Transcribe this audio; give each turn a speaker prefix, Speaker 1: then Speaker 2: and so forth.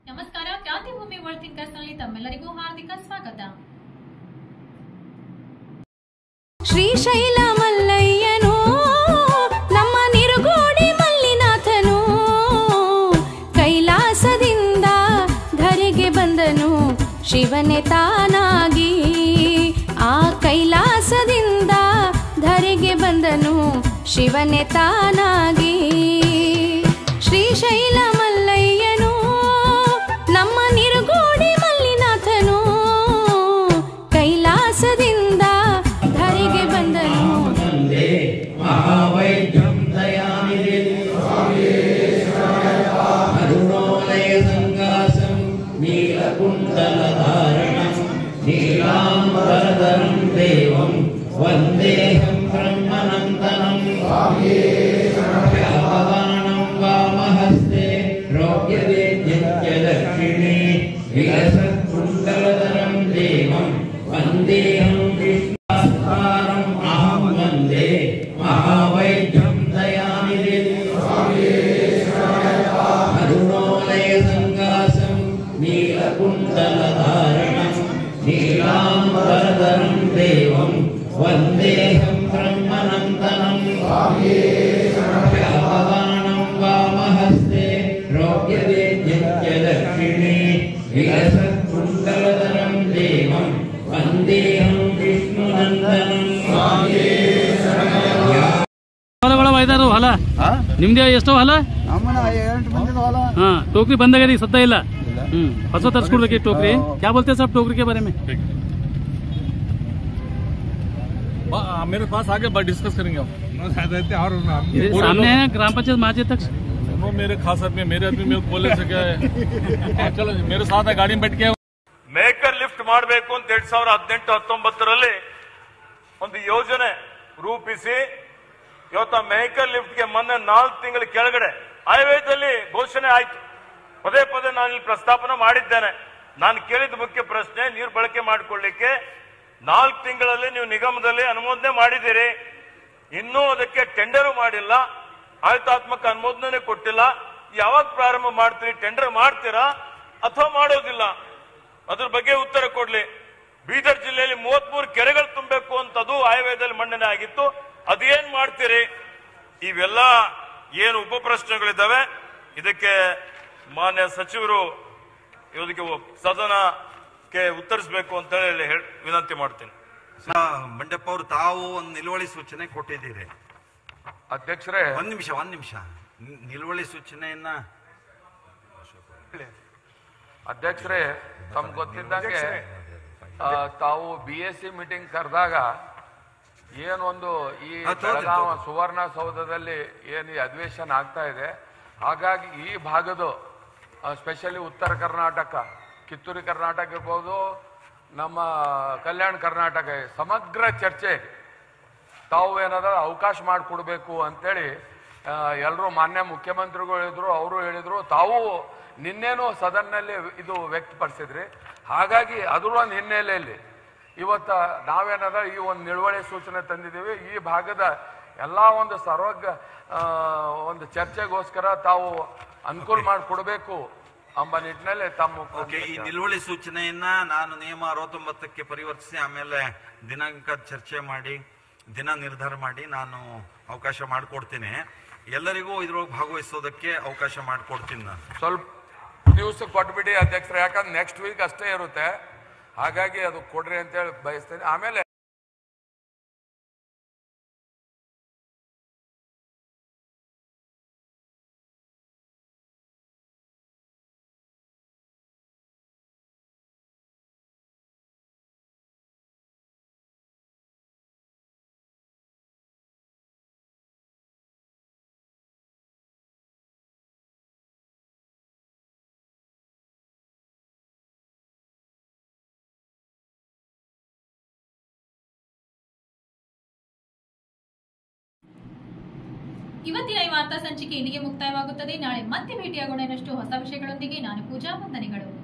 Speaker 1: ನಮಸ್ಕಾರ ಕ್ರಾಂತಿಭೂಮಿ world thinkers ನಲ್ಲಿ ತಮ್ಮೆಲ್ಲರಿಗೂ ಹಾರ್ದಿಕ ಸ್ವಾಗತ
Speaker 2: ಶ್ರೀಶೈಲ ಮಲ್ಲಯ್ಯನು ನಮ್ಮ ನಿರುಗೋಡಿ ಮಲ್ಲಿನಾಥನು ಕೈಲಾಸದಿಂದ ಧರೆಗೆ ಬಂದನು ಶಿವನೇ ತಾನಾಗಿ ಆ ಕೈಲಾಸದಿಂದ ಧರೆಗೆ ಬಂದನು ಶಿವನೇ ತಾನಾಗಿ ಶ್ರೀಶೈಲ ಮಲ್ಲಯ್ಯನು ನಮ್ಮ ನಿರುಗೋಡಿ ಮಲ್ಲಿನಾಥನು ಕೈಲಾಸದಿಂದ ಧರೆಗೆ ಬಂದನು
Speaker 3: वन्दे महावैद्यं दयानिधि अरुणोदयसङ्गासं नीलकुण्डलधारणं नीलाम्बरधरं देवं वन्देऽहं ब्रह्मनन्दनं व्यापदानं वामहस्ते रौप्यवेद्यदक्षिणे विलसत्कुण्डलधरं देवं वन्देऽहं विष्णुस्तारम् अहं वन्दे महावैद्यं दयानिधि अरुणोदयसङ्गासं नीलकुण्डलधारणं नीलाम्बरधरं देवं वन्देऽहं ब्रह्मनन्दनं व्यापदानं वामहस्ते रौप्यवेद्यदक्षिणे विलसत्कुण्डलधरं देवं वन्देऽहं विष्णुनन्दनं
Speaker 4: ಹೊಲಗಳ ಐದಾರು ಹೊಲ ನಿಮ್ದೇ ಎಷ್ಟೋ ಹೊಲ
Speaker 5: ನಮ್ಮನ ಎಂಟು ಮಂದಿ ಹೊಲ
Speaker 4: ಹಾ ಟೋಕ್ರಿ ಬಂದಾಗ ಈಗ ಸದ್ದ ಇಲ್ಲ ಹ್ಮ್ ಹೊಸ ತರ್ಸ್ಕೊಡ್ಬೇಕು ಈ ಟೋಕ್ರಿ ಕ್ಯಾ ಬೋಲ್ತೆ ಸರ್ ಟೋಕ್ರಿ के बारे में
Speaker 6: बा- मेरे पास आके बात डिस्कस करेंगे हम
Speaker 5: और
Speaker 4: ये सामने है ग्राम पंचायत महाजे तक
Speaker 6: दोनों मेरे खास आदमी मेरे आदमी मेरे को बोलने से क्या है हाँ, चलो मेरे साथ है गाड़ी में बैठ के ಮೇಕರ್ ಲಿಫ್ಟ್ ಮಾಡಬೇಕು ಅಂತ ಎರಡ್ ಸಾವಿರದ ಹದಿನೆಂಟು ಹತ್ತೊಂಬತ್ತರಲ್ಲಿ ಒಂದು ಯೋಜನೆ ರೂಪಿಸಿ ಇವತ್ತು ಆ ಮೇಕರ್ ಲಿಫ್ಟ್ಗೆ ಮೊನ್ನೆ ನಾಲ್ಕು ತಿಂಗಳ ಕೆಳಗಡೆ ಆಯವ್ಯಯದಲ್ಲಿ ಘೋಷಣೆ ಆಯ್ತು ಪದೇ ಪದೇ ನಾನು ಇಲ್ಲಿ ಪ್ರಸ್ತಾಪನೆ ಮಾಡಿದ್ದೇನೆ ನಾನು ಕೇಳಿದ ಮುಖ್ಯ ಪ್ರಶ್ನೆ ನೀರು ಬಳಕೆ ಮಾಡಿಕೊಳ್ಳಿಕ್ಕೆ ನಾಲ್ಕು ತಿಂಗಳಲ್ಲಿ ನೀವು ನಿಗಮದಲ್ಲಿ ಅನುಮೋದನೆ ಮಾಡಿದ್ದೀರಿ ಇನ್ನೂ ಅದಕ್ಕೆ ಟೆಂಡರು ಮಾಡಿಲ್ಲ ಆಡಳಿತಾತ್ಮಕ ಅನುಮೋದನೆ ಕೊಟ್ಟಿಲ್ಲ ಯಾವಾಗ ಪ್ರಾರಂಭ ಮಾಡ್ತೀರಿ ಟೆಂಡರ್ ಮಾಡ್ತೀರಾ ಅಥವಾ ಮಾಡೋದಿಲ್ಲ ಅದ್ರ ಬಗ್ಗೆ ಉತ್ತರ ಕೊಡ್ಲಿ ಬೀದರ್ ಜಿಲ್ಲೆಯಲ್ಲಿ ಮೂವತ್ಮೂರು ಕೆರೆಗಳು ತುಂಬಬೇಕು ಅಂತ ಅದು ಆಯವ್ಯಯದಲ್ಲಿ ಮಂಡನೆ ಆಗಿತ್ತು ಅದೇನ್ ಮಾಡ್ತೀರಿ ಇವೆಲ್ಲ ಏನು ಉಪ ಪ್ರಶ್ನೆಗಳಿದ್ದಾವೆ ಇದಕ್ಕೆ ಮಾನ್ಯ ಸಚಿವರು ಇದಕ್ಕೆ ಸದನಕ್ಕೆ ಉತ್ತರಿಸಬೇಕು ಅಂತ ಹೇಳಿ ಹೇಳ್- ವಿನಂತಿ ಮಾಡ್ತೀನಿ
Speaker 7: ಮಂಡಪ್ಪ ಅವರು ತಾವು ಒಂದು ನಿಲುವಳಿ ಸೂಚನೆ ಕೊಟ್ಟಿದ್ದೀರಿ
Speaker 8: ಅಧ್ಯಕ್ಷರೇ
Speaker 7: ಒಂದ್ ನಿಮಿಷ ಒಂದ್ ನಿಮಿಷ ನಿ- ನಿಲುವಳಿ ಸೂಚನೆಯನ್ನ
Speaker 8: ಅಧ್ಯಕ್ಷರೇ ತಮ್ಗೆ ಗೊತ್ತಿದ್ದಂಗೆ ಆ, ತಾವು ಬಿ ಎಸ್ ಸಿ ಮೀಟಿಂಗ್ ಕರೆದಾಗ ಏನೊಂದು ಈ
Speaker 7: ಹಾ, ತೋರಿ,
Speaker 8: ಬೆಳಗಾವ
Speaker 7: ತೋರಿ.
Speaker 8: ಸುವರ್ಣಸೌಧದಲ್ಲಿ ಏನು ಈ ಅಧಿವೇಶನ ಆಗ್ತಾ ಇದೆ ಹಾಗಾಗಿ ಈ ಭಾಗದ ಸ್ಪೆಷಲಿ ಉತ್ತರ ಕರ್ನಾಟಕ ಕಿತ್ತೂರು ಕರ್ನಾಟಕ ಇರ್ಬೋದು ನಮ್ಮ ಕಲ್ಯಾಣ ಕರ್ನಾಟಕ ಸಮಗ್ರ ಚರ್ಚೆ ತಾವು ಏನಾದ್ರು ಅವಕಾಶ ಮಾಡಿಕೊಡ್ಬೇಕು ಅಂತೇಳಿ ಎಲ್ಲರೂ ಮಾನ್ಯ ಮುಖ್ಯಮಂತ್ರಿಗಳು ಹೇಳಿದ್ರು ಅವರು ಹೇಳಿದ್ರು ತಾವು ನಿನ್ನೇನು ಸದನ್ನಲ್ಲಿ ಇದು ವ್ಯಕ್ತಪಡಿಸಿದ್ರಿ ಹಾಗಾಗಿ ಅದ್ರ ಒಂದು ಹಿನ್ನೆಲೆಯಲ್ಲಿ ಇವತ್ತ ನಾವೇನಾದ ಈ ಒಂದು ನಿಲುವಳಿ ಸೂಚನೆ ತಂದಿದ್ದೀವಿ ಈ ಭಾಗದ ಎಲ್ಲ ಒಂದು ಸರ್ವಜ್ಞ ಆ, ಒಂದು ಚರ್ಚೆಗೋಸ್ಕರ ತಾವು ಅನುಕೂಲ ಮಾಡಿಕೊಡ್ಬೇಕು ಎಂಬ ನಿಟ್ಟಿನಲ್ಲಿ ತಮ್ಮ
Speaker 7: ಓಕೆ ಈ ನಿಲುವಳಿ ಸೂಚನೆಯನ್ನ ನಾನು ನಿಯಮ ಅರವತ್ತೊಂಬತ್ತಕ್ಕೆ ಪರಿವರ್ತಿಸಿ ಆಮೇಲೆ ದಿನಾಂಕ ಚರ್ಚೆ ಮಾಡಿ ದಿನ ನಿರ್ಧಾರ ಮಾಡಿ ನಾನು ಅವಕಾಶ ಮಾಡಿಕೊಡ್ತೀನಿ ಎಲ್ಲರಿಗೂ ಇದ್ರೊಳಗೆ ಭಾಗವಹಿಸೋದಕ್ಕೆ ಅವಕಾಶ ಮಾಡಿಕೊಡ್ತೀನಿ ನಾನು
Speaker 8: ಸ್ವಲ್ಪ ದಿವಸ ಕೊಟ್ಬಿಡಿ ಅಧ್ಯಕ್ಷರು ಯಾಕಂದ್ರೆ ನೆಕ್ಸ್ಟ್ ವೀಕ್ ಅಷ್ಟೇ ಇರುತ್ತೆ ಹಾಗಾಗಿ ಅದು ಕೊಡ್ರಿ ಅಂತೇಳಿ ಬಯಸ್ತೇನೆ ಆಮೇಲೆ
Speaker 1: ಇವತ್ತಿನ ಈ ವಾರ್ತಾ ಸಂಚಿಕೆ ಇಲ್ಲಿಗೆ ಮುಕ್ತಾಯವಾಗುತ್ತದೆ ನಾಳೆ ಮತ್ತೆ ಭೇಟಿಯಾಗೋಣ ಇನ್ನಷ್ಟು ಹೊಸ ವಿಷಯಗಳೊಂದಿಗೆ ನಾನು ಪೂಜಾ ವಂದನೆಗಳು